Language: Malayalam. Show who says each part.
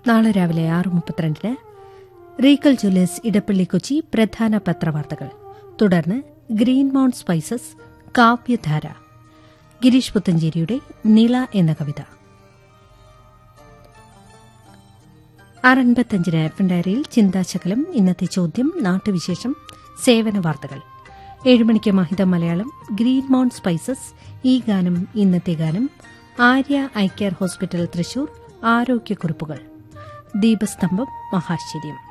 Speaker 1: നാളെ രാവിലെ ആറ് മുപ്പത്തിരണ്ടിന് റീക്കൽ ജ്വല്ലേഴ്സ് ഇടപ്പള്ളി കൊച്ചി പ്രധാന പത്രവാർത്തകൾ തുടർന്ന് ഗ്രീൻ മൗണ്ട് സ്പൈസസ് കാവ്യധാര ഗിരീഷ് പുത്തഞ്ചേരിയുടെ നിള എന്ന കവിത ആറൻപത്തഞ്ചിന് എഫ് ഡയറിയിൽ ചിന്താശകലം ഇന്നത്തെ ചോദ്യം നാട്ടുവിശേഷം സേവന വാർത്തകൾ ഏഴുമണിക്ക് മഹിത മലയാളം ഗ്രീൻ മൗണ്ട് സ്പൈസസ് ഈ ഗാനം ഇന്നത്തെ ഗാനം Arya I care hospital Thrissur ആരോഗ്യക്കുറിപ്പുകൾ ദീപസ്തംഭം മഹാശ്ചര്യം